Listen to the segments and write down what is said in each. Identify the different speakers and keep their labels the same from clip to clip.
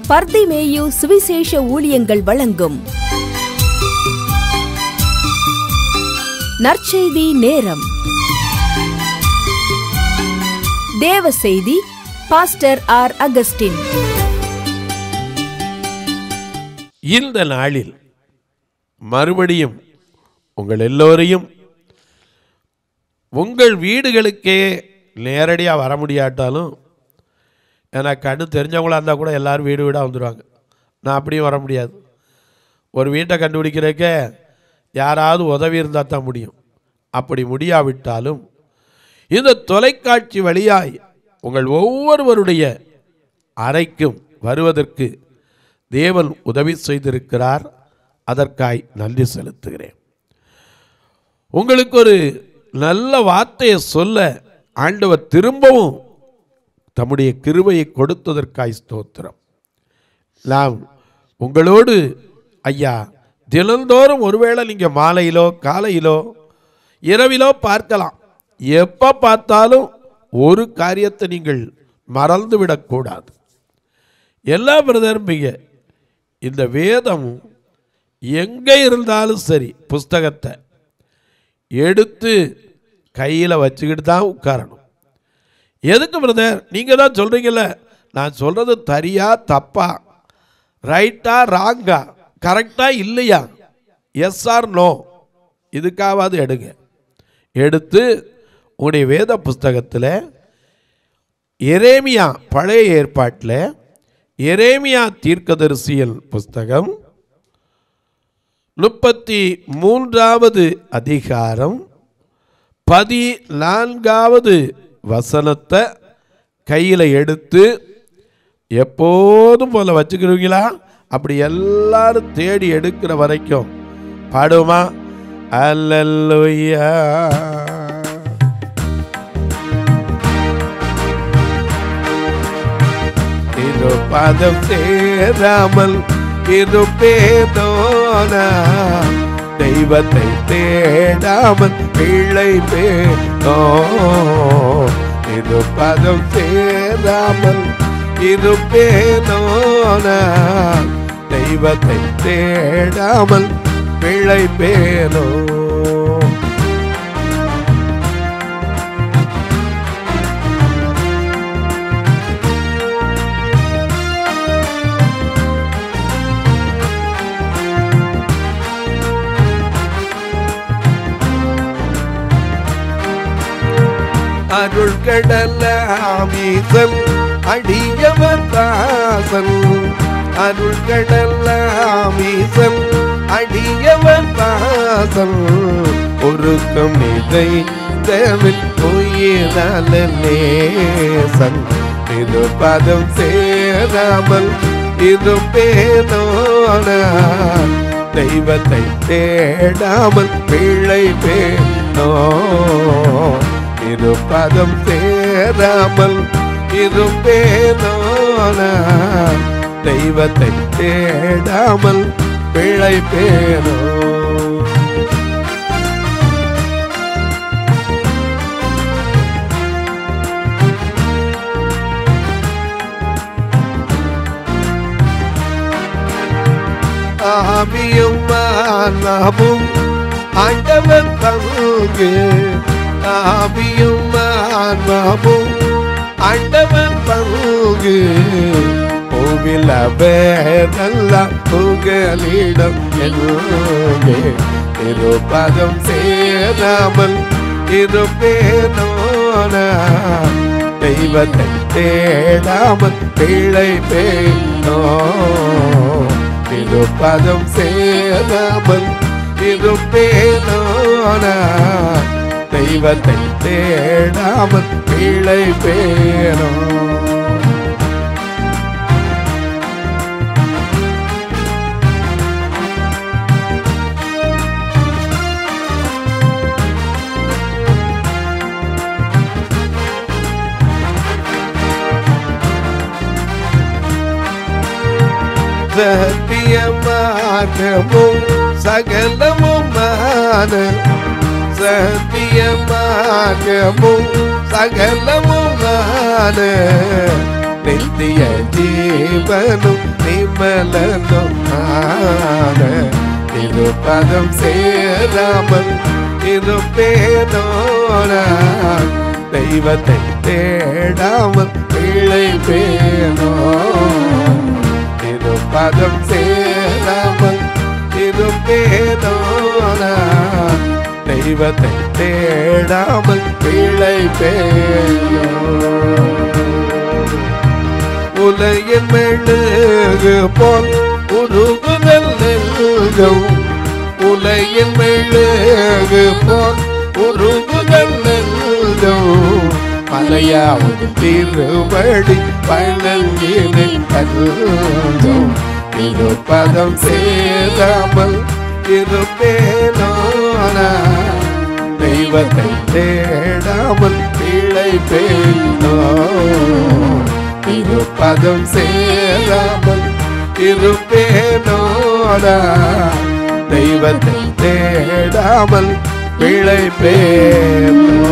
Speaker 1: பர்திமேயு சுவிசேஷ ஊழியங்கள் வழங்கும் நற்செய்தி நேரம் தேவ செய்தி பாஸ்டர் ஆர் அகஸ்டின்
Speaker 2: இந்த நாளில் மறுபடியும் உங்கள் எல்லோரையும் உங்கள் வீடுகளுக்கே நேரடியாக வர முடியாட்டாலும் எனக்கு கண்ணு தெரிஞ்சவங்களா இருந்தால் கூட எல்லாரும் வீடு வீடாக வந்துடுவாங்க நான் அப்படியும் வர முடியாது ஒரு வீட்டை கண்டுபிடிக்கிறதுக்கே யாராவது உதவி இருந்தால் தான் முடியும் அப்படி முடியாவிட்டாலும் இந்த தொலைக்காட்சி வழியாய் உங்கள் ஒவ்வொருவருடைய அறைக்கும் வருவதற்கு தேவன் உதவி செய்திருக்கிறார் அதற்காய் நன்றி செலுத்துகிறேன் உங்களுக்கு ஒரு நல்ல வார்த்தையை சொல்ல ஆண்டவர் திரும்பவும் தம்முடைய கிருபையை கொடுத்ததற்காய் ஸ்தோத்திரம் நாம் உங்களோடு ஐயா தினந்தோறும் ஒருவேளை நீங்கள் மாலையிலோ காலையிலோ இரவிலோ பார்க்கலாம் எப்போ பார்த்தாலும் ஒரு காரியத்தை நீங்கள் மறந்து விடக்கூடாது எல்லா பிரதரும் மிக இந்த வேதம் எங்கே இருந்தாலும் சரி புஸ்தகத்தை எடுத்து கையில் வச்சுக்கிட்டு தான் உட்காரணும் எதுக்கு பிரதர் நீங்கள் தான் சொல்கிறீங்கல்ல நான் சொல்கிறது சரியா தப்பா ரைட்டா ராங்கா கரெக்டா இல்லையா எஸ் ஆர் நோ இதுக்காவது எடுங்க எடுத்து உங்களுடைய வேத புஸ்தகத்தில் எரேமியா பழைய ஏற்பாட்டில் எரேமியா தீர்க்கதரிசியல் புஸ்தகம் முப்பத்தி மூன்றாவது அதிகாரம் பதினான்காவது வசனத்தை கையில் எடுத்து எப்போதும் போல வச்சுக்கிறீங்களா அப்படி எல்லாரும் தேடி எடுக்கிற வரைக்கும் பாடுமா அல்லல்லுயா இரு பதம் சேராமல் இருப்பேனோனா தெய்வத்தை தேடாமல் பிள்ளை பேனோ இரு பதம் சேராமல் இருப்பேனோனா தெய்வத்தை தேடாமல் பிழை பேனோ அருள் கடல ஆமீசன் அடியவர் தாசன் அருள் கடல ஆமீசன் அடியவர் தாசன் ஒருக்கம் இதை தேவன் உயிரால நேசன் இது பதம் சேராமல் இது பேனோன தெய்வத்தை தேடாமல் பிள்ளை பேனோ இருப்பதம் சேராமல் இருப்பேனோன தெய்வத்தை தேடாமல் பிழைப்பேனோ ஆவியும் மானமும் ஆண்டவன் பங்கு ஆவியும் மானமும் ஆண்டவன் பங்கு பூவில் அபேதெல்லாம் புகலிடம் என்னே இருபதம் சேராமல் இருப்பேனோன தெய்வத்தை தேடாமல் பிழை பேனோ இருபதம் சேராமல் இருப்பேனோன தெய்வத்தை தேடாமல் பிழை பேனோ சத்தியமாகவும் சகலமுமான சத்தியமாகவும் சகலமுமான நித்திய ஜீவ ஜீவனும் நிமலனும் ஆன திருப்பதம் சேராமல் இருப்பேனோனா தெய்வத்தை தேடாமல் பிழைப்பேனோ திருப்பதம் சேராமல் இருப்பேனோனா தெய்வத்தை தேடாமல் பிழைப்பேனோ உலகின் மெழுகு போல் உருகுதல் நெல்லும் உலகின் மெழுகு போல் உருகுதல் நெல்லும் மலையாவது திருவடி பழங்கினை கல்லும் இருப்பதம் சேராமல் இருப்பேனோனா தெய்வத்தை தேடாமல் பிழைப்பேனோ இருப்பதம் சேராமல் இருப்பேனோடா தெய்வத்தை தேடாமல் பிழைப்பேனோ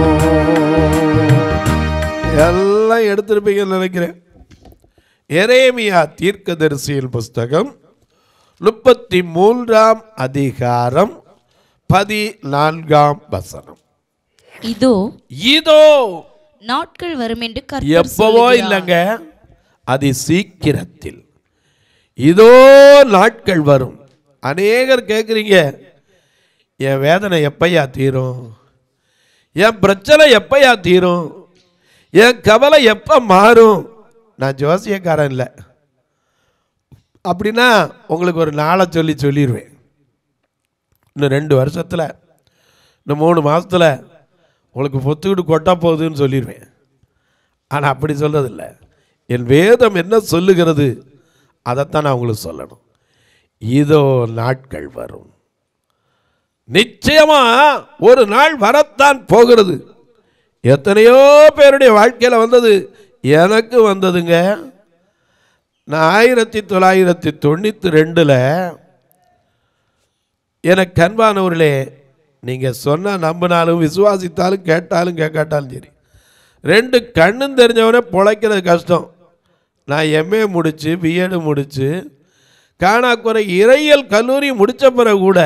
Speaker 2: எல்லாம் எடுத்திருப்பீங்கன்னு நினைக்கிறேன் எரேமியா தீர்க்கதரிசியின் புஸ்தகம் முப்பத்தி மூன்றாம் அதிகாரம் பதினான்காம் வசனம்
Speaker 3: இதோ
Speaker 2: இதோ
Speaker 3: நாட்கள் வரும் என்று கர்த்தர்
Speaker 2: எப்பவோ
Speaker 3: சொல்லுகிறார்.
Speaker 2: இல்லைங்க அது சீக்கிரத்தில் இதோ நாட்கள் வரும் அநேகர் கேட்குறீங்க என் வேதனை எப்பையா தீரும் என் பிரச்சனை எப்பையா தீரும் என் கவலை எப்போ மாறும் நான் ஜோசியக்காரன் இல்லை அப்படின்னா உங்களுக்கு ஒரு நாளை சொல்லி சொல்லிடுவேன் இன்னும் ரெண்டு வருஷத்தில் இன்னும் மூணு மாசத்துல உங்களுக்கு பொத்துக்கிட்டு கொட்ட போகுதுன்னு சொல்லிடுவேன் ஆனால் அப்படி சொல்றதில்ல என் வேதம் என்ன சொல்லுகிறது அதைத்தான் நான் உங்களுக்கு சொல்லணும் இதோ நாட்கள் வரும் நிச்சயமா ஒரு நாள் வரத்தான் போகிறது எத்தனையோ பேருடைய வாழ்க்கையில் வந்தது எனக்கு வந்ததுங்க நான் ஆயிரத்தி தொள்ளாயிரத்தி தொண்ணூற்றி ரெண்டில் எனக்கு அன்பானவர்களே நீங்கள் சொன்னால் நம்பினாலும் விசுவாசித்தாலும் கேட்டாலும் கேட்காட்டாலும் சரி ரெண்டு கண்ணும் தெரிஞ்சவனே பிழைக்கிறது கஷ்டம் நான் எம்ஏ முடித்து பிஎட் முடித்து காணாக்குறை இறையியல் கல்லூரி முடித்த பிறகு கூட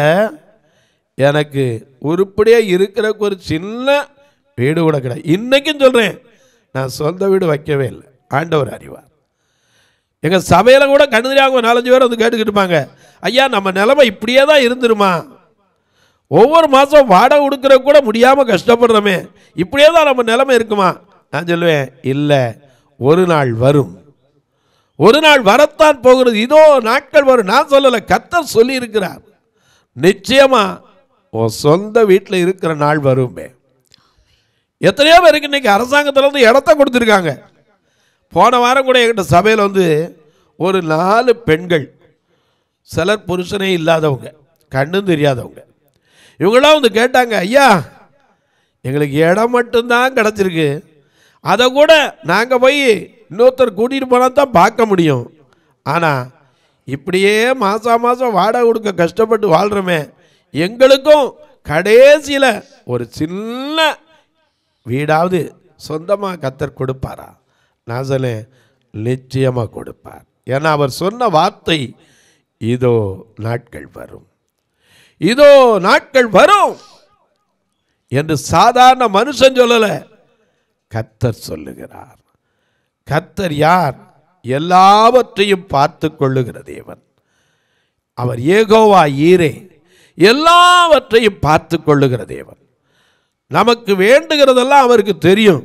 Speaker 2: எனக்கு உருப்படியாக இருக்கிறக்கு ஒரு சின்ன வீடு கூட கிடையாது இன்றைக்கும் சொல்கிறேன் நான் சொந்த வீடு வைக்கவே இல்லை ஆண்டவர் அறிவார் எங்கள் சபையில் கூட கண்ணு தெரியாம நாலஞ்சு பேர் வந்து கேட்டுக்கிட்டு இருப்பாங்க ஐயா நம்ம நிலைமை இப்படியே தான் இருந்துருமா ஒவ்வொரு மாதம் வாடகை கொடுக்குற கூட முடியாமல் கஷ்டப்படுறோமே இப்படியே தான் நம்ம நிலைமை இருக்குமா நான் சொல்லுவேன் இல்லை ஒரு நாள் வரும் ஒரு நாள் வரத்தான் போகிறது இதோ நாட்கள் வரும் நான் சொல்லலை கத்தர் சொல்லி இருக்கிறார் நிச்சயமா உன் சொந்த வீட்டில் இருக்கிற நாள் வருமே எத்தனையோ பேருக்கு இன்னைக்கு அரசாங்கத்துல இருந்து இடத்த கொடுத்துருக்காங்க போன வாரம் கூட என்கிட்ட சபையில் வந்து ஒரு நாலு பெண்கள் சிலர் புருஷனே இல்லாதவங்க கண்ணும் தெரியாதவங்க இவங்களாம் வந்து கேட்டாங்க ஐயா எங்களுக்கு இடம் மட்டும்தான் கிடச்சிருக்கு அதை கூட நாங்கள் போய் இன்னொருத்தர் கூட்டிகிட்டு போனால் தான் பார்க்க முடியும் ஆனால் இப்படியே மாதம் மாதம் வாடகை கொடுக்க கஷ்டப்பட்டு வாழ்கிறோமே எங்களுக்கும் கடைசியில் ஒரு சின்ன வீடாவது சொந்தமாக கத்தர் கொடுப்பாரா நான் சொன்னேன் நிச்சயமாக கொடுப்பார் ஏன்னா அவர் சொன்ன வார்த்தை இதோ நாட்கள் வரும் இதோ நாட்கள் வரும் என்று சாதாரண மனுஷன் சொல்லலை கத்தர் சொல்லுகிறார் கத்தர் யார் எல்லாவற்றையும் பார்த்து கொள்ளுகிற தேவன் அவர் ஏகோவா ஈரே எல்லாவற்றையும் பார்த்து கொள்ளுகிற தேவன் நமக்கு வேண்டுகிறதெல்லாம் அவருக்கு தெரியும்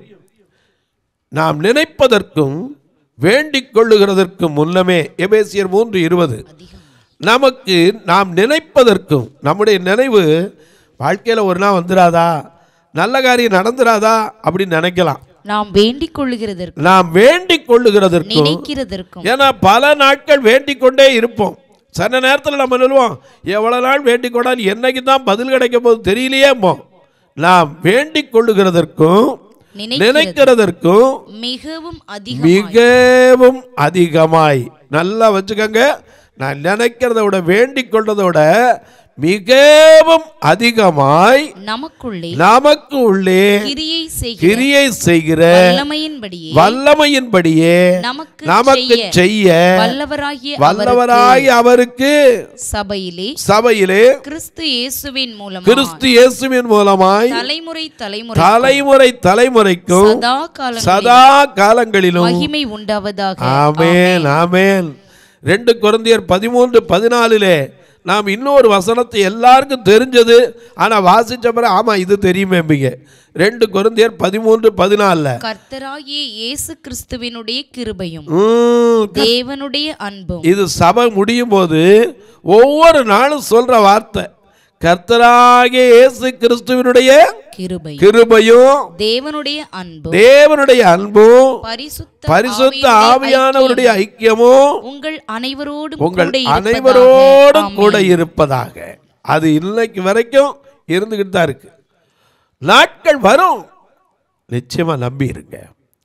Speaker 2: நாம் நினைப்பதற்கும் வேண்டிக் கொள்ளுகிறதற்கும் முன்னமே எபேசியர் மூன்று இருபது நமக்கு நாம் நினைப்பதற்கும் நம்முடைய நினைவு வாழ்க்கையில் ஒரு நாள் வந்துடாதா நல்ல காரியம் நடந்துராதா அப்படின்னு நினைக்கலாம்
Speaker 3: நாம் வேண்டிக் கொள்ளுகிறதற்கும்
Speaker 2: நாம் வேண்டிக் கொள்ளுகிறதற்கும்
Speaker 3: நினைக்கிறதற்கும்
Speaker 2: ஏன்னா பல நாட்கள் வேண்டிக் கொண்டே இருப்போம் சில நேரத்தில் நம்ம சொல்லுவோம் எவ்வளவு நாள் வேண்டிக் கொண்டால் என்னைக்கு தான் பதில் கிடைக்க போது தெரியலையேமோ நாம் வேண்டிக் கொள்ளுகிறதற்கும்
Speaker 3: நினைக்கிறது
Speaker 2: நினைக்கிறதற்கும்
Speaker 3: மிகவும் அதிகம்
Speaker 2: மிகவும் அதிகமாய் நல்லா வச்சுக்கோங்க நான் நினைக்கிறத விட வேண்டிக் கொள்றதை விட மிகவும் அதிகமாய்
Speaker 3: நமக்குள்ளே
Speaker 2: நமக்கு உள்ளே
Speaker 3: கிரியை செய்கிற
Speaker 2: கிரியை செய்கிற
Speaker 3: வல்லமையின்படியே
Speaker 2: வல்லமையின்படியே
Speaker 3: நமக்கு
Speaker 2: நமக்கு
Speaker 3: செய்ய
Speaker 2: செய்ய
Speaker 3: வல்லவராகிய
Speaker 2: வல்லவராய் அவருக்கு
Speaker 3: சபையிலே
Speaker 2: சபையிலே
Speaker 3: கிறிஸ்து இயேசுவின் மூலமாக
Speaker 2: கிறிஸ்து இயேசுவின் மூலமாய்
Speaker 3: தலைமுறை தலைமுறை
Speaker 2: தலைமுறை தலைமுறைக்கும்
Speaker 3: சதா காலம்
Speaker 2: சதா காலங்களிலும்
Speaker 3: மகிமை உண்டாவதாக
Speaker 2: ஆமென் ஆமென் ரெண்டு குழந்தையர் பதிமூன்று பதினாலிலே நாம் இன்னொரு வசனத்தை எல்லாருக்கும் தெரிஞ்சது ஆனால் வாசிச்ச பிறகு ஆமாம் இது தெரியுமேம்பிங்க ரெண்டு குழந்தையர் பதிமூன்று பதினாலில்
Speaker 3: கர்த்தராகிய இயேசு கிறிஸ்துவினுடைய கிருபையும்
Speaker 2: ம்,
Speaker 3: தேவனுடைய அன்பும்
Speaker 2: இது சபை முடியும் போது ஒவ்வொரு நாளும் சொல்ற வார்த்தை கர்த்தராகிய இயேசு கிறிஸ்துவினுடைய
Speaker 3: கிருபையும்
Speaker 2: கிருபையும்
Speaker 3: தேவனுடைய அன்பும்
Speaker 2: தேவனுடைய அன்பும்
Speaker 3: பரிசுத்த
Speaker 2: பரிசுத்த
Speaker 3: ஆவியினுடைய
Speaker 2: ஆவியானவருடைய ஐக்கியமும்
Speaker 3: உங்கள் அனைவரோடும்
Speaker 2: உங்கள்
Speaker 3: கூட இருப்பதாக.
Speaker 2: அனைவரோடும்
Speaker 3: ஆமென்.
Speaker 2: கூட இருப்பதாக அது இன்னைக்கு வரைக்கும் இருந்துகிட்டு தான் இருக்கு நாட்கள் வரும் நிச்சயமா நம்பி இருங்க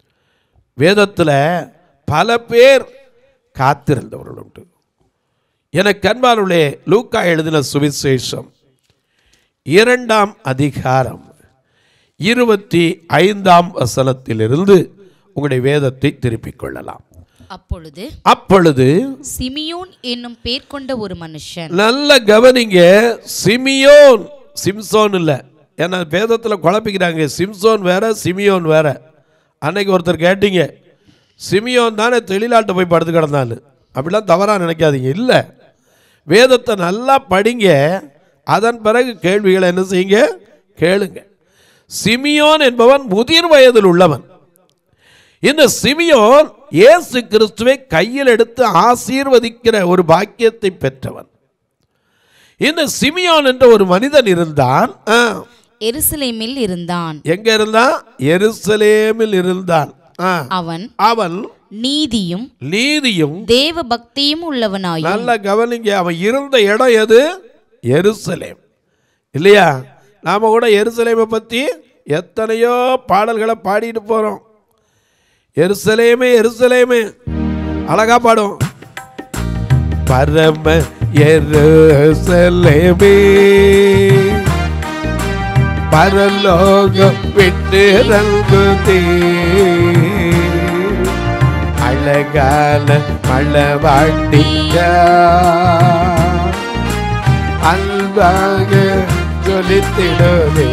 Speaker 2: வேதத்தில் பல பேர் காத்திருந்தவர்கள் உண்டு எனக்கு அன்பானுள்ளே லூக்கா எழுதின சுவிசேஷம் இரண்டாம் அதிகாரம் இருபத்தி ஐந்தாம் வசனத்திலிருந்து உங்களுடைய வேதத்தை திருப்பிக் கொள்ளலாம்
Speaker 3: அப்பொழுது
Speaker 2: அப்பொழுது
Speaker 3: சிமியோன் என்னும் பேர் கொண்ட ஒரு மனுஷன்
Speaker 2: நல்ல கவனிங்க சிமியோன் சிம்சோன் இல்லை ஏன்னா வேதத்தில் குழப்பிக்கிறாங்க சிம்சோன் வேற சிமியோன் வேற அன்னைக்கு ஒருத்தர் கேட்டீங்க சிமியோன் தானே தெளிலாட்ட போய் படுத்து கிடந்தான்னு அப்படிலாம் தவறாக நினைக்காதீங்க இல்லை வேதத்தை நல்லா படிங்க அதன் பிறகு கேள்விகளை என்ன செய்யுங்க கேளுங்க சிமியோன் என்பவன் முதிர் வயதில் உள்ளவன் இந்த சிமியோன் இயேசு கிறிஸ்துவை கையில் எடுத்து ஆசீர்வதிக்கிற ஒரு பாக்கியத்தை பெற்றவன் இந்த சிமியோன் என்ற ஒரு மனிதன் இருந்தான் ஆ,
Speaker 3: எருசலேமில் இருந்தான்
Speaker 2: எங்க இருந்தான் எருசலேமில் இருந்தான் ஆ,
Speaker 3: அவன்
Speaker 2: அவன்
Speaker 3: நீதியும்
Speaker 2: நீதியும்
Speaker 3: தேவ பக்தியும் உள்ளவனாயும்
Speaker 2: நல்ல கவனிங்க அவன் இருந்த இடம் எது எருசலேம் இல்லையா நாம கூட எருசலேமை பற்றி எத்தனையோ பாடல்களை பாடிட்டு போகிறோம் எருசலேமே எருசலேமே அழகா பாடும் பரம எருசலேமே பரலோகம் விட்டு ரங்குதே அழகான மழவாட்டியா அன்பாக ஜொலித்திடுவே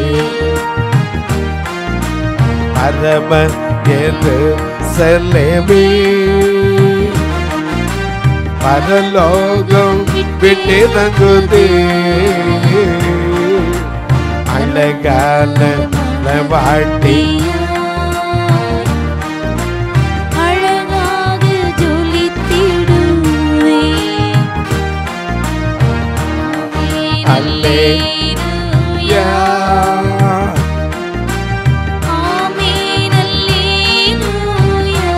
Speaker 2: பரம என்று செல்லவே பரலோகம் விட்டு தங்குதே அழகான வாட்டி
Speaker 3: அழகாக ஜொலித்திடுவே
Speaker 2: அல்லேலூயா
Speaker 3: ஆமென் அல்லேலூயா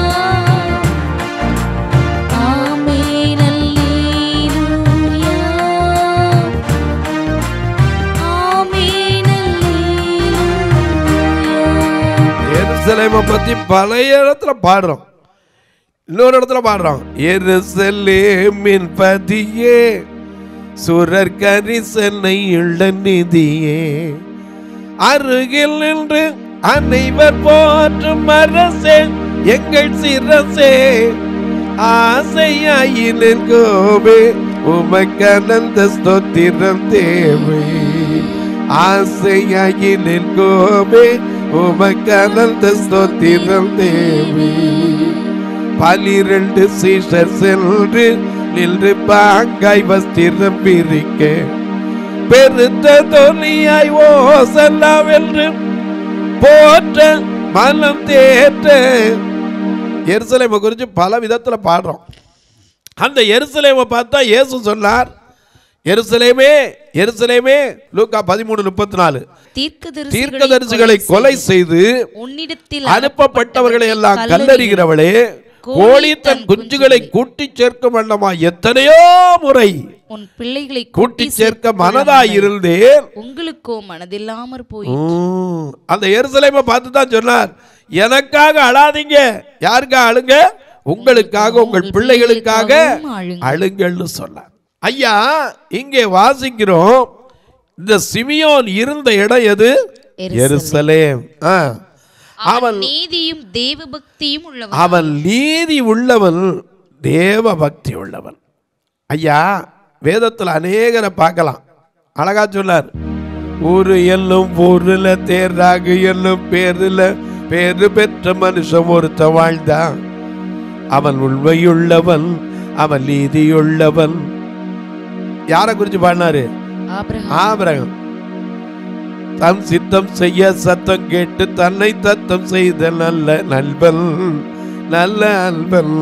Speaker 3: ஆமென் அல்லேலூயா ஆமென் அல்லேலூயா
Speaker 2: எருசலேமை பத்தி பல இடத்துல பாடுறோம் இன்னொரு இடத்துல பாடுறோம் எருசலேமின் பதியே சுரர் கரிசனை உள்ள நிதியே அருகில் நின்று அனைவர் போற்றும் அரசே எங்கள் சிரசே ஆசையாயினின் கோபே உமக்கனந்த ஸ்தோத்திரம் தேவை ஆசையாயினின் கோபே உமக்கனந்த ஸ்தோத்திரம் தேவை பனிரெண்டு சீஷர் சென்று நின்று பாங்காய் வஸ்திரம் பிரிக்க பெருத்த தொனியாய் ஓசல்லாவென்று போற்ற மனம் தேற்ற எருசலேமை குறித்து பல விதத்துல பாடுறோம் அந்த எருசலேமை பார்த்தா இயேசு சொன்னார் எருசலேமே எருசலேமே லூக்கா பதிமூணு முப்பத்தி நாலு
Speaker 3: தீர்க்கதரிசிகளை
Speaker 2: தீர்க்கதரிசிகளை கொலை செய்து
Speaker 3: உன்னிடத்தில்
Speaker 2: அனுப்பப்பட்டவர்களை எல்லாம் கல்லறிகிறவளே கோழி தன் குஞ்சுகளை கூட்டி சேர்க்கும் வண்ணமா எத்தனையோ முறை
Speaker 3: உன் பிள்ளைகளை
Speaker 2: கூட்டி சேர்க்க மனதாய் இருந்தேன்
Speaker 3: உங்களுக்கோ மனதில்லாமற் போய்
Speaker 2: உம், அந்த எருசலேமை பார்த்து தான் சொன்னார் எனக்காக அழாதீங்க யாருக்காக அழுங்க உங்களுக்காக உங்கள் பிள்ளைகளுக்காக
Speaker 3: பிள்ளைகளுக்காகவும் அழுங்க.
Speaker 2: அழுங்கள்னு சொன்னார் ஐயா இங்கே வாசிக்கிறோம் இந்த சிமியோன் இருந்த இடம் எது
Speaker 3: எருசலேம்.
Speaker 2: எருசலேம் ஆ.
Speaker 3: அவன் நீதியும் தேவ பக்தியும் உள்ளவன்
Speaker 2: அவன் நீதி உள்ளவன் தேவ பக்தி உள்ளவன் ஐயா வேதத்தில் அநேகரை பார்க்கலாம் அழகா சொன்னார் ஒரு எல்லும் பொருள தேர்றாகு என்னும் பேரில் பேரு பெற்ற மனுஷன் ஒருத்த வாழ்ந்தான் அவன் உண்மையுள்ளவன் அவன் நீதியுள்ளவன் யாரை குறித்து பாடினாரு
Speaker 3: ஆபிரகாம்
Speaker 2: ஆபிரகம் தன் சித்தம் செய்ய சத்தம் கேட்டு தன்னை தத்தம் செய்த நல்ல நண்பன் நல்ல அன்பன்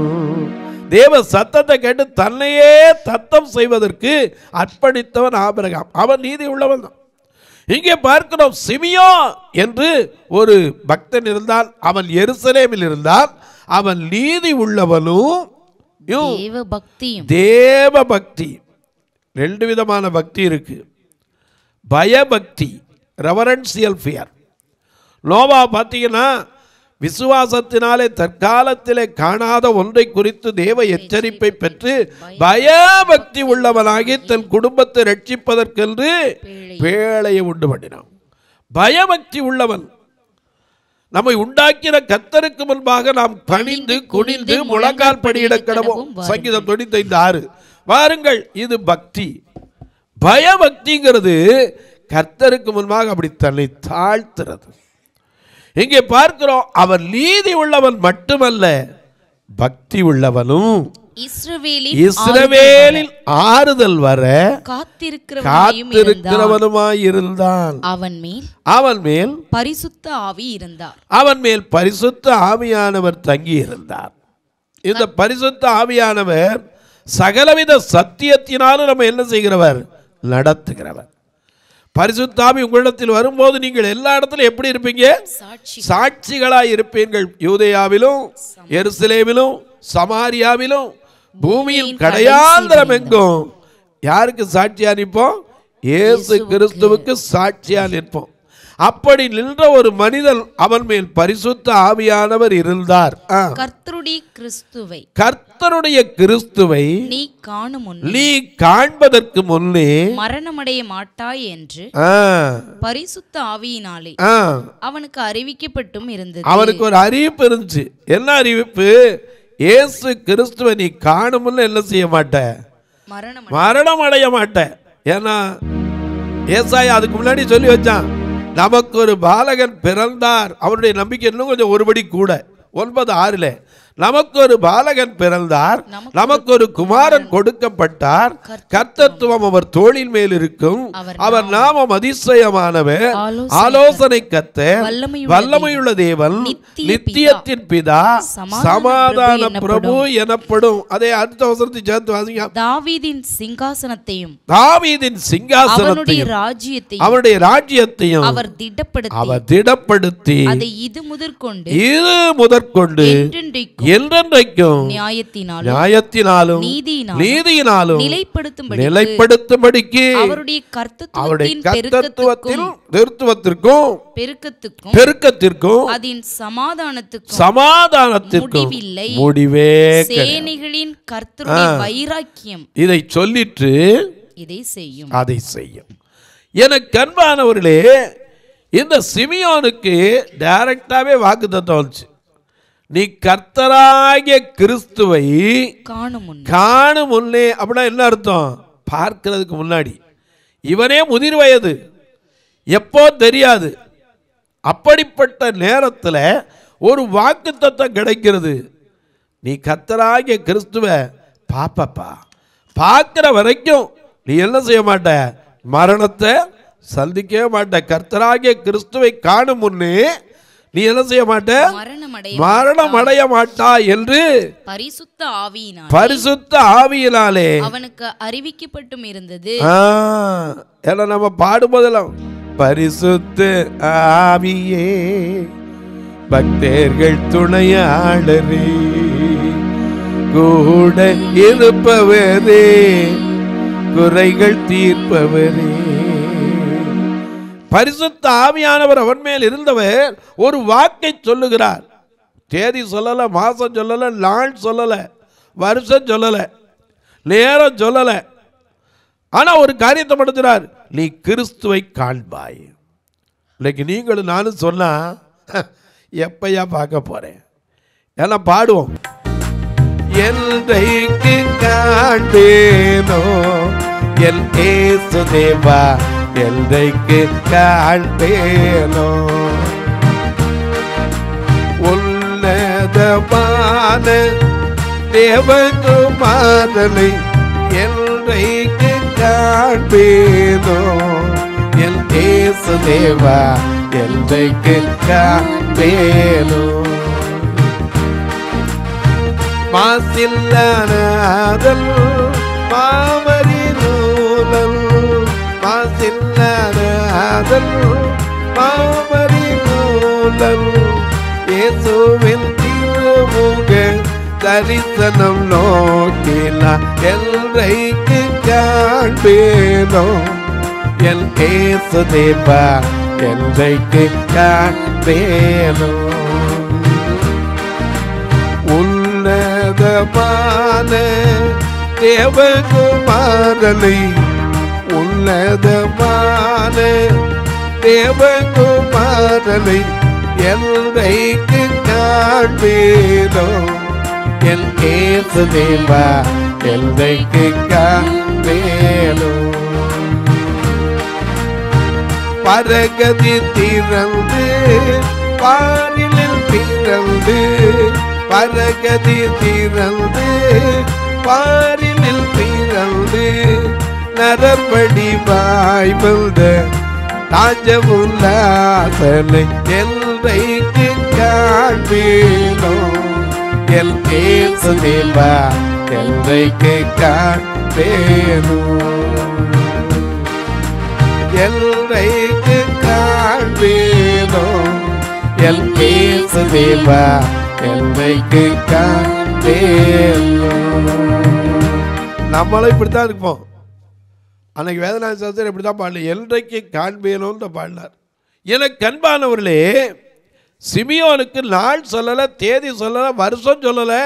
Speaker 2: தேவ சத்தத்தை கேட்டு தன்னையே தத்தம் செய்வதற்கு அர்ப்பணித்தவன் ஆபிரகாம் அவன் நீதி உள்ளவன் தான் இங்கே பார்க்கிறோம் சிமியோ என்று ஒரு பக்தன் இருந்தான் அவன் எருசலேமில் இருந்தான் அவன் நீதி உள்ளவனும் யும்
Speaker 3: தேவ பக்தியும்
Speaker 2: தேவ பக்தி ரெண்டு விதமான பக்தி இருக்கு பயபக்தி ரெவரன்சியல் ஃபியர் நோவா பார்த்தீங்கன்னா விசுவாசத்தினாலே தற்காலத்திலே காணாத ஒன்றை குறித்து தேவ எச்சரிப்பை பெற்று பயபக்தி உள்ளவனாகி தன் குடும்பத்தை ரட்சிப்பதற்கென்று பேழையை உண்டு பண்ணினான் பயபக்தி உள்ளவன் நம்மை உண்டாக்கின கத்தருக்கு முன்பாக நாம் பணிந்து குனிந்து முழங்கால் படியிட கடவோம் சங்கீதம் தொண்ணூத்தைந்து ஆறு வாருங்கள் இது பக்தி பயபக்திங்கிறது கர்த்தருக்கு முன்பாக அப்படி தன்னை தாழ்த்துறது இங்கே பார்க்கிறோம் அவன் நீதி உள்ளவன் மட்டுமல்ல பக்தி உள்ளவனும்
Speaker 3: இஸ்ரவேலின்
Speaker 2: இஸ்ரவேலில் ஆறுதல் வர
Speaker 3: காத்திருக்கிறவனாயும் இருந்தான்
Speaker 2: காத்திருக்கிறவனுமாய் இருந்தான்
Speaker 3: அவன் மேல்
Speaker 2: அவன் மேல்
Speaker 3: பரிசுத்த ஆவி இருந்தார்
Speaker 2: அவன் மேல் பரிசுத்த ஆவியானவர் தங்கி இருந்தார் இந்த பரிசுத்த ஆவியானவர் சகலவித சத்தியத்தினாலும் நம்ம என்ன செய்கிறவர் நடத்துகிறவர் பரிசுத்த ஆவி உங்களிடத்தில் வரும்போது நீங்கள் எல்லா இடத்துலையும் எப்படி இருப்பீங்க
Speaker 3: சாட்சி
Speaker 2: சாட்சிகளாய் இருப்பீர்கள் யூதேயாவிலும் எருசலேமிலும் சமாரியாவிலும் பூமியின் கடையாந்திரம் எங்கும் யாருக்கு சாட்சியா நிற்போம் இயேசு கிறிஸ்துவுக்கு சாட்சியா நிற்போம் அப்படி நின்ற ஒரு மனிதன் அவன் மேல் பரிசுத்த ஆவியானவர் இருந்தார் ஆ.
Speaker 3: கர்த்தருடைய கிறிஸ்துவை
Speaker 2: கர்த்தருடைய கிறிஸ்துவை
Speaker 3: நீ காணும் முன்
Speaker 2: நீ காண்பதற்கு முன்னே
Speaker 3: மரணமடைய மாட்டாய் என்று
Speaker 2: ஆ,
Speaker 3: பரிசுத்த ஆவியினாலே
Speaker 2: ஆ,
Speaker 3: அவனுக்கு அறிவிக்கப்பட்டும் இருந்தது
Speaker 2: அவனுக்கு ஒரு அறிவிப்பு இருந்துச்சு என்ன அறிவிப்பு இயேசு கிறிஸ்துவை நீ காணும்னு என்ன செய்ய மாட்ட
Speaker 3: மரணம்
Speaker 2: மரணம் அடைய மாட்ட ஏன்னா ஏசாயா அதுக்கு முன்னாடி சொல்லி வச்சான் நமக்கு ஒரு பாலகன் பிறந்தார் அவருடைய நம்பிக்கை இன்னும் கொஞ்சம் ஒருபடி கூட ஒன்பது ஆறுல நமக்கு ஒரு பாலகன் பிறந்தார் நமக்கு ஒரு குமாரன் கொடுக்கப்பட்டார் கர்த்தத்துவம் அவர் தோளின் மேல் இருக்கும்
Speaker 3: அவர்
Speaker 2: அவர் நாமம் அதிசயமானவர்
Speaker 3: ஆலோசனை
Speaker 2: ஆலோசனை கத்த
Speaker 3: வல்லமையுள்ள
Speaker 2: வல்லமையுள்ள தேவன்
Speaker 3: நித்திய
Speaker 2: நித்தியத்தின் பிதா
Speaker 3: சமாதான
Speaker 2: சமாதான
Speaker 3: பிரபு
Speaker 2: பிரபு எனப்படும் அதே அடுத்த வசனத்தை சேர்த்து வாசிங்க
Speaker 3: தாவீதின் சிங்காசனத்தையும்
Speaker 2: தாவீதின்
Speaker 3: அவனுடைய
Speaker 2: சிங்காசனத்தையும்
Speaker 3: ராஜ்யத்தையும்
Speaker 2: அவருடைய ராஜ்யத்தையும்
Speaker 3: அவர் திடப்படுத்தி
Speaker 2: அவர் திடப்படுத்தி
Speaker 3: அதை இது முதற்கொண்டு
Speaker 2: இது முதற்கொண்டு
Speaker 3: என்றென்றைக்கும்
Speaker 2: என்றென்றைக்கும்
Speaker 3: நியாயத்தினாலும்
Speaker 2: நியாயத்தினாலும்
Speaker 3: நீதியினாலும்
Speaker 2: நீதியினாலும்
Speaker 3: நிலைப்படுத்தும்படி
Speaker 2: நிலைப்படுத்தும்படிக்கு
Speaker 3: அவருடைய
Speaker 2: அவருடைய
Speaker 3: கர்த்தத்துவத்தின்
Speaker 2: கர்த்தத்துவத்தில்
Speaker 3: பெருக்கத்துக்கும்
Speaker 2: திருத்துவத்திற்கும்
Speaker 3: பெருக்கத்துக்கும்
Speaker 2: பெருக்கத்திற்கும்
Speaker 3: அதன் சமாதானத்துக்கும்
Speaker 2: சமாதானத்திற்கும்
Speaker 3: முடிவில்லை.
Speaker 2: முடிவே கிடையாது.
Speaker 3: சேனைகளின் கர்த்தருடைய வைராக்கியம்
Speaker 2: இதை சொல்லிட்டு
Speaker 3: இதை செய்யும்
Speaker 2: அதை செய்யும் எனக்கு அன்பானவர்களே இந்த சிமியோனுக்கு டைரக்டாவே வாக்கு தத்துவம் வந்துச்சு நீ கர்த்தராகிய கிறிஸ்துவை
Speaker 3: காணும் முன்
Speaker 2: காணும் முன்னே அப்படின்னா என்ன அர்த்தம் பார்க்கிறதுக்கு முன்னாடி இவனே முதிர் வயது எப்போ தெரியாது அப்படிப்பட்ட நேரத்தில் ஒரு வாக்கு தத்தம் கிடைக்கிறது நீ கர்த்தராகிய கிறிஸ்துவ பாப்பப்பா பார்க்குற வரைக்கும் நீ என்ன செய்ய மாட்ட மரணத்தை சந்திக்கவே மாட்ட கர்த்தராகிய கிறிஸ்துவை காணும் முன்னே நீ என்ன செய்ய மாட்ட
Speaker 3: மரணமடைய
Speaker 2: மரணம் அடைய மாட்டா என்று
Speaker 3: பரிசுத்த ஆவியினால்
Speaker 2: பரிசுத்த ஆவியினாலே
Speaker 3: அவனுக்கு அறிவிக்கப்பட்டும் இருந்தது
Speaker 2: ஆ, ஏன்னா நம்ம பாடும்போதெல்லாம் பரிசுத்த ஆவியே பக்தர்கள் துணையாளரே கூட இருப்பவரே குறைகள் தீர்ப்பவரே பரிசுத்த ஆவியானவர் அவன் மேல் இருந்தவர் ஒரு வாக்கை சொல்லுகிறார் தேதி சொல்லல மாசம் சொல்லல நாள் சொல்லல வருஷம் சொல்லல நேரம் சொல்லலை ஆனால் ஒரு காரியத்தை படுத்துறார் நீ கிறிஸ்துவை காண்பாய் இன்னைக்கு நீங்களும் நானும் சொன்னா எப்பயா பார்க்க போறேன் ஏன்னா பாடுவோம் என்றைக்கு காண்பேனோ என் ஏசு தேவா என்றைக்கு காண்பேனோ உன்னதமான தேவகுமாரனை என்றைக்கு காண்பேனோ என் ஏசு தேவா என்றைக்கு காண்பேனோ மாசில்லாதல் மாமரி நூலல் மாசில்லாதல் மாமரி நூலல் இயேசுவின் திருமுக தரிசனம் நோக்கினா என்றைக்கு காண்பேனோ என் ஏசு தேவா என்றைக்கு காண்பேனோ உன்னதமான தேவகுமாரனை உன்னதமான தேவகுமாரனை என்றைக்கு காண்பேனோ என் ஏசு தேவா என்றைக்கு காண்பேனோ பரகதி திறந்து பாரிலில் பிறந்து பரகதி திறந்து பாரிலில் பிறந்து நரபடி வாய் வந்த ராஜமுல்லாசனை என்றைக்கு காண்பீனோ எல் ஏசு தேவா என்றைக்கு காண்பேனோ என்றைக்கு காண்பேனோ எல் ஏசு தேவா என்றைக்கு காண்பேனோ நம்மளும் இப்படித்தான் இருப்போம் அன்னைக்கு வேதனா சாஸ்திரம் இப்படி தான் பாடல என்றைக்கு காண்பேனோன்னு பாடினார் எனக்கு அன்பானவர்களே சிமியோனுக்கு நாள் சொல்லலை தேதி சொல்லலை வருஷம் சொல்லலை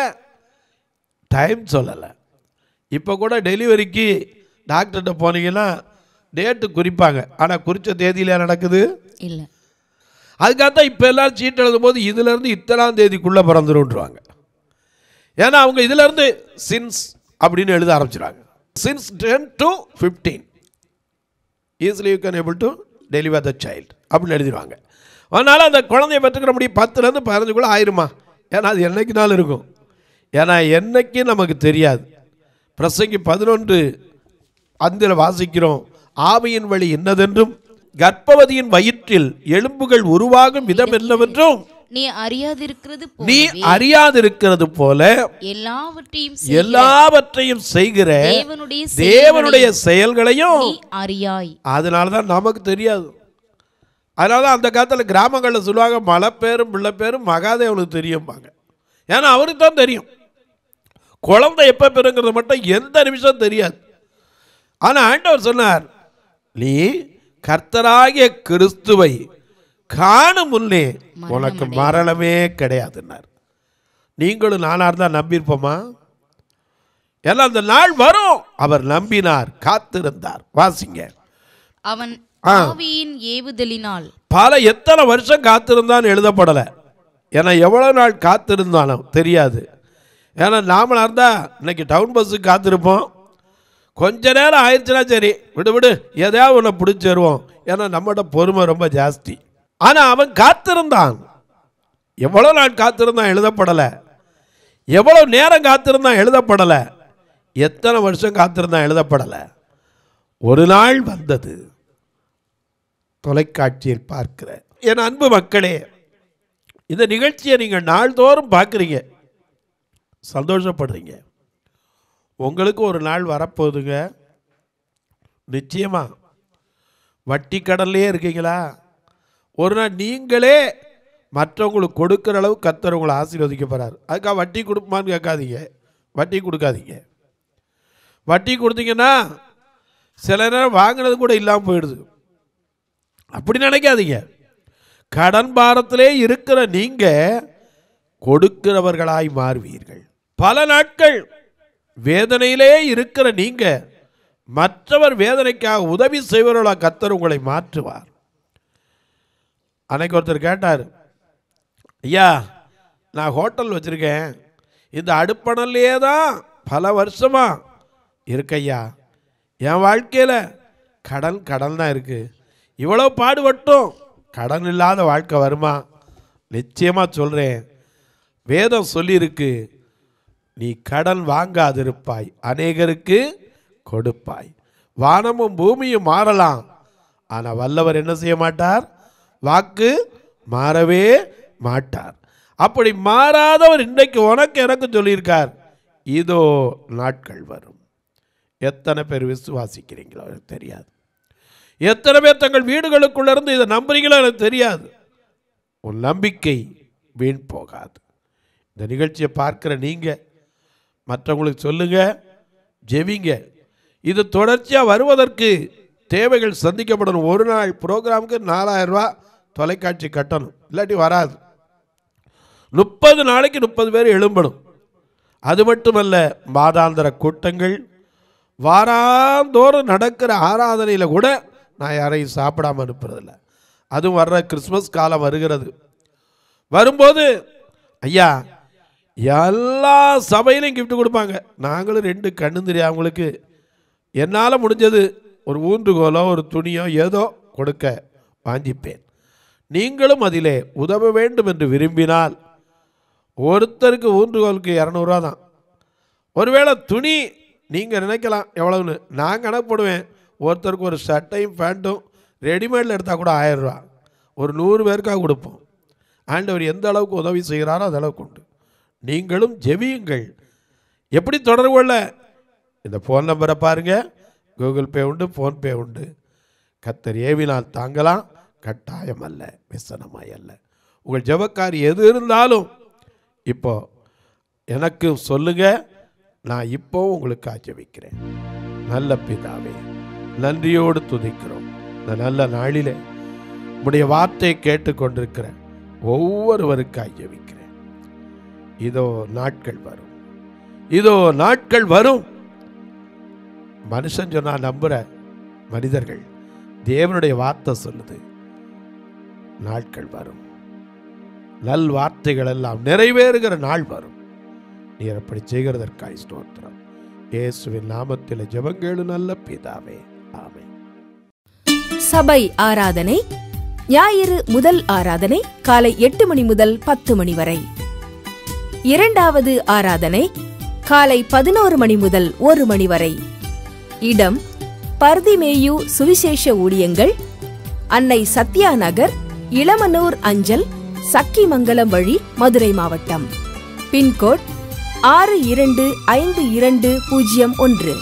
Speaker 2: டைம் சொல்லலை இப்போ கூட டெலிவரிக்கு டாக்டர்கிட்ட போனீங்கன்னா டேட்டு குறிப்பாங்க ஆனால் குறித்த தேதியில் நடக்குது
Speaker 3: இல்ல
Speaker 2: அதுக்காகத்தான் இப்போ எல்லாரும் சீட் எழுதும் போது இதுலேருந்து இத்தனாம் தேதிக்குள்ளே பிறந்துருன்றாங்க ஏன்னா அவங்க இதுலேருந்து சின்ஸ் அப்படின்னு எழுத ஆரம்பிச்சிடுறாங்க since ten to fifteen easily you can able to deliver the child அப்படின்னு எழுதிடுவாங்க அதனால் அந்த குழந்தைய பெற்றுக்கிற முடியும் பத்துலேருந்து பதினஞ்சுக்குள்ளே ஆயிருமா ஏன்னா அது என்னைக்கு நாள் இருக்கும் ஏன்னா என்னைக்கு நமக்கு தெரியாது பிரசங்கி பதினொன்று அதில் வாசிக்கிறோம் ஆவியின் வழி என்னதென்றும் கர்ப்பவதியின் வயிற்றில் எலும்புகள் உருவாகும் விதம் என்னவென்றும்
Speaker 3: நீ அறியாதிருக்கிறது
Speaker 2: நீ
Speaker 3: போலவே
Speaker 2: அறியாதிருக்கிறது போல
Speaker 3: எல்லாவற்றையும் செய்கிற
Speaker 2: எல்லாவற்றையும் செய்கிற
Speaker 3: தேவனுடைய
Speaker 2: தேவனுடைய
Speaker 3: செயல்களையும்
Speaker 2: செயல்களையும்
Speaker 3: நீ அறியாய்
Speaker 2: அதனால தான் நமக்கு தெரியாது அதனால தான் அந்த காலத்தில் கிராமங்களில் சொல்லுவாங்க மலை பேரும் பிள்ளை பேரும் மகாதேவனுக்கு தெரியும்பாங்க ஏன்னா அவருக்கு தான் தெரியும் குழந்தை எப்போ பெறுங்கிறது மட்டும் எந்த நிமிஷம் தெரியாது ஆனால் ஆண்டவர் சொன்னார் நீ கர்த்தராகிய கிறிஸ்துவை காணும் முன்னே உனக்கு மரணமே கிடையாதுன்னார் நீங்களும் நானாக இருந்தால் நம்பியிருப்போமா ஏன்னா அந்த நாள் வரும் அவர் நம்பினார் காத்திருந்தார் வாசிங்க
Speaker 3: அவன்
Speaker 2: ஆ.
Speaker 3: ஆவியின் ஏவுதலினால்
Speaker 2: பல எத்தனை வருஷம் காத்திருந்தான்னு எழுதப்படலை ஏன்னா எவ்வளோ நாள் காத்திருந்தானோ தெரியாது ஏன்னா நாமளாக இருந்தால் இன்னைக்கு டவுன் பஸ்ஸுக்கு காத்திருப்போம் கொஞ்ச நேரம் ஆயிடுச்சுன்னா சரி விடு விடு எதையாவது ஒன்று பிடிச்சிருவோம் ஏன்னா நம்மகிட்ட பொறுமை ரொம்ப ஜாஸ்தி ஆனால் அவன் காத்திருந்தான் எவ்வளோ நாள் காத்திருந்தான் எழுதப்படலை எவ்வளோ நேரம் காத்திருந்தான் எழுதப்படலை எத்தனை வருஷம் காத்திருந்தான் எழுதப்படலை ஒரு நாள் வந்தது தொலைக்காட்சியில் பார்க்கிற என் அன்பு மக்களே இந்த நிகழ்ச்சியை நீங்கள் நாள்தோறும் பார்க்குறீங்க சந்தோஷப்படுறீங்க உங்களுக்கு ஒரு நாள் வரப்போகுதுங்க நிச்சயமா வட்டி கடல்லே இருக்கீங்களா ஒரு நாள் நீங்களே மற்றவங்களுக்கு கொடுக்குற அளவு கத்தர் உங்களை ஆசீர்வதிக்க போகிறார் அதுக்காக வட்டி கொடுப்பான்னு கேட்காதீங்க வட்டி கொடுக்காதீங்க வட்டி கொடுத்தீங்கன்னா சில நேரம் வாங்கினது கூட இல்லாமல் போயிடுது அப்படி நினைக்காதீங்க கடன் பாரத்திலே இருக்கிற நீங்க கொடுக்கிறவர்களாய் மாறுவீர்கள் பல நாட்கள் வேதனையிலே இருக்கிற நீங்க மற்றவர் வேதனைக்காக உதவி செய்வர்களா கத்தர் உங்களை மாற்றுவார் அன்னைக்கு ஒருத்தர் கேட்டார் ஐயா நான் ஹோட்டல் வச்சுருக்கேன் இந்த அடுப்பணல்லையே தான் பல வருஷமா இருக்கையா என் வாழ்க்கையில் கடன் கடன் தான் இருக்குது இவ்வளோ பாடுபட்டும் கடன் இல்லாத வாழ்க்கை வருமா நிச்சயமாக சொல்கிறேன் வேதம் சொல்லியிருக்கு நீ கடன் வாங்காதிருப்பாய் அநேகருக்கு கொடுப்பாய் வானமும் பூமியும் மாறலாம் ஆனால் வல்லவர் என்ன செய்ய மாட்டார் வாக்கு மாறவே மாட்டார் அப்படி மாறாதவர் இன்றைக்கு உனக்கு எனக்கு சொல்லியிருக்கார் இதோ நாட்கள் வரும் எத்தனை பேர் விசுவாசிக்கிறீங்களோ எனக்கு தெரியாது எத்தனை பேர் தங்கள் வீடுகளுக்குள்ள இருந்து இதை நம்புறீங்களோ எனக்கு தெரியாது உன் நம்பிக்கை வீண் போகாது இந்த நிகழ்ச்சியை பார்க்குற நீங்கள் மற்றவங்களுக்கு சொல்லுங்க ஜெபிங்க இது தொடர்ச்சியாக வருவதற்கு தேவைகள் சந்திக்கப்படணும் ஒரு நாள் ப்ரோக்ராமுக்கு நாலாயிரம் ரூபா தொலைக்காட்சி கட்டணும் இல்லாட்டி வராது முப்பது நாளைக்கு முப்பது பேர் எழும்பணும் அது மட்டுமல்ல மாதாந்திர கூட்டங்கள் வாராந்தோறும் நடக்கிற ஆராதனையில் கூட நான் யாரையும் சாப்பிடாம அனுப்புறதில்ல அதுவும் வர்ற கிறிஸ்மஸ் காலம் வருகிறது வரும்போது ஐயா எல்லா சபையிலையும் gift கொடுப்பாங்க நாங்களும் ரெண்டு கண்ணு தெரியாதவங்களுக்கு என்னால் முடிஞ்சது ஒரு ஊன்றுகோலோ ஒரு துணியோ ஏதோ கொடுக்க வாங்கிப்பேன் நீங்களும் அதிலே உதவ வேண்டும் என்று விரும்பினால் ஒருத்தருக்கு ஊன்றுகோலுக்கு இரநூறுவா தான் ஒருவேளை துணி நீங்கள் நினைக்கலாம் எவ்வளவுன்னு நான் கணக்கு போடுவேன் ஒருத்தருக்கு ஒரு சட்டையும் பேண்ட்டும் ரெடிமேடில் எடுத்தால் கூட ஆயிரரூவா ஒரு நூறு பேருக்காக கொடுப்போம் ஆண்டவர் எந்த அளவுக்கு உதவி செய்கிறாரோ அந்த அளவுக்கு உண்டு நீங்களும் ஜெபியுங்கள் எப்படி தொடர்பு கொள்ள இந்த ஃபோன் நம்பரை பாருங்கள் கூகுள் பே உண்டு ஃபோன்பே உண்டு கத்தர் ஏவினால் தாங்கலாம் கட்டாயம் அல்ல விசனமாய் அல்ல உங்கள் ஜெபக்காரி எது இருந்தாலும் இப்போ எனக்கு சொல்லுங்க நான் இப்போ உங்களுக்கு ஆச்சரிக்கிறேன் நல்ல பிதாவே நன்றியோடு துதிக்கிறோம் இந்த நல்ல நாளிலே உடைய வார்த்தையை கேட்டுக்கொண்டிருக்கிற ஒவ்வொருவருக்காய் ஜெபிக்கிறேன் இதோ நாட்கள் வரும் இதோ நாட்கள் வரும் மனுஷன் சொன்னா நம்புற மனிதர்கள் தேவனுடைய வார்த்தை சொல்லுது நாட்கள் வரும் நல் வார்த்தைகள் எல்லாம் நிறைவேறுகிற நாள் வரும் நீர் அப்படி செய்கிறதற்காய் ஸ்தோத்திரம் இயேசுவின் நாமத்தில் ஜெபங்கேளு நல்ல பிதாவே ஆமென்
Speaker 1: சபை ஆராதனை ஞாயிறு முதல் ஆராதனை காலை எட்டு மணி முதல் பத்து மணி வரை இரண்டாவது ஆராதனை காலை பதினோரு மணி முதல் ஒரு மணி வரை இடம் பர்திமேயு சுவிசேஷ ஊழியங்கள் அன்னை சத்யா நகர் இளமனூர் அஞ்சல் சக்கிமங்கலம் வழி மதுரை மாவட்டம் பின்கோட் ஆறு இரண்டு ஐந்து இரண்டு பூஜ்ஜியம் ஒன்று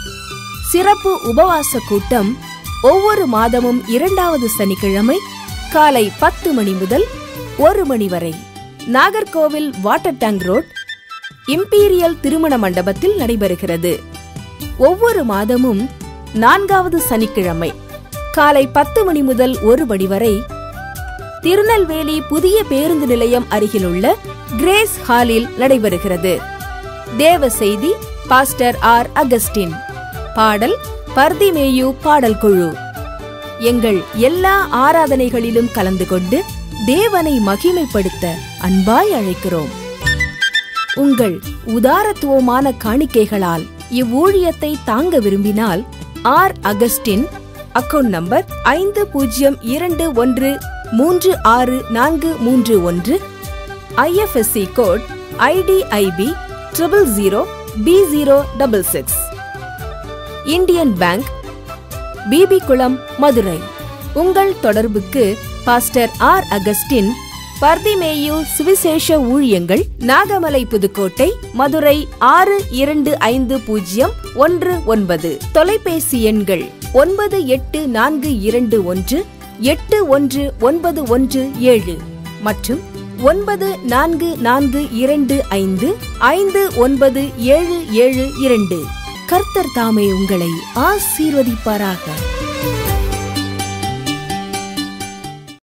Speaker 1: சிறப்பு உபவாச கூட்டம் ஒவ்வொரு மாதமும் இரண்டாவது சனிக்கிழமை காலை பத்து மணி முதல் ஒரு மணி வரை Nagercoil water tank road imperial திருமண மண்டபத்தில் நடைபெறுகிறது ஒவ்வொரு மாதமும் நான்காவது சனிக்கிழமை காலை பத்து மணி முதல் ஒரு மணி வரை திருநெல்வேலி புதிய பேருந்து நிலையம் அருகிலுள்ள கிரேஸ் ஹாலில் நடைபெறுகிறது தேவ செய்தி பாஸ்டர் ஆர் அகஸ்டின் பாடல் பர்திமேயு பாடல் குழு எங்கள் எல்லா ஆராதனைகளிலும் கலந்து கொண்டு தேவனை மகிமைப்படுத்த அன்பாய் அழைக்கிறோம் உங்கள் உதாரத்துவமான காணிக்கைகளால் இவ்வூழியத்தை தாங்க விரும்பினால் ஆர் அகஸ்டின் அக்கவுண்ட் நம்பர் ஐந்து பூஜ்ஜியம் இரண்டு ஒன்று மூன்று ஆறு நான்கு மூன்று ஒன்று IFSC code IDIB triple zero P zero double six Indian bank BB Kulam Madurai உங்கள் தொடர்புக்கு பாஸ்டர் ஆர் அகஸ்டின் பர்திமேயு சுவிசேஷ ஊழியங்கள் நாகமலை புதுக்கோட்டை மதுரை ஆறு இரண்டு ஐந்து பூஜ்ஜியம் ஒன்று ஒன்பது தொலைபேசி எண்கள் ஒன்பது எட்டு நான்கு இரண்டு ஒன்று எட்டு ஒன்று ஒன்பது ஒன்று ஏழு மற்றும் ஒன்பது நான்கு நான்கு இரண்டு ஐந்து ஐந்து ஒன்பது ஏழு ஏழு இரண்டு கர்த்தர் தாமே உங்களை ஆசீர்வதிப்பாராக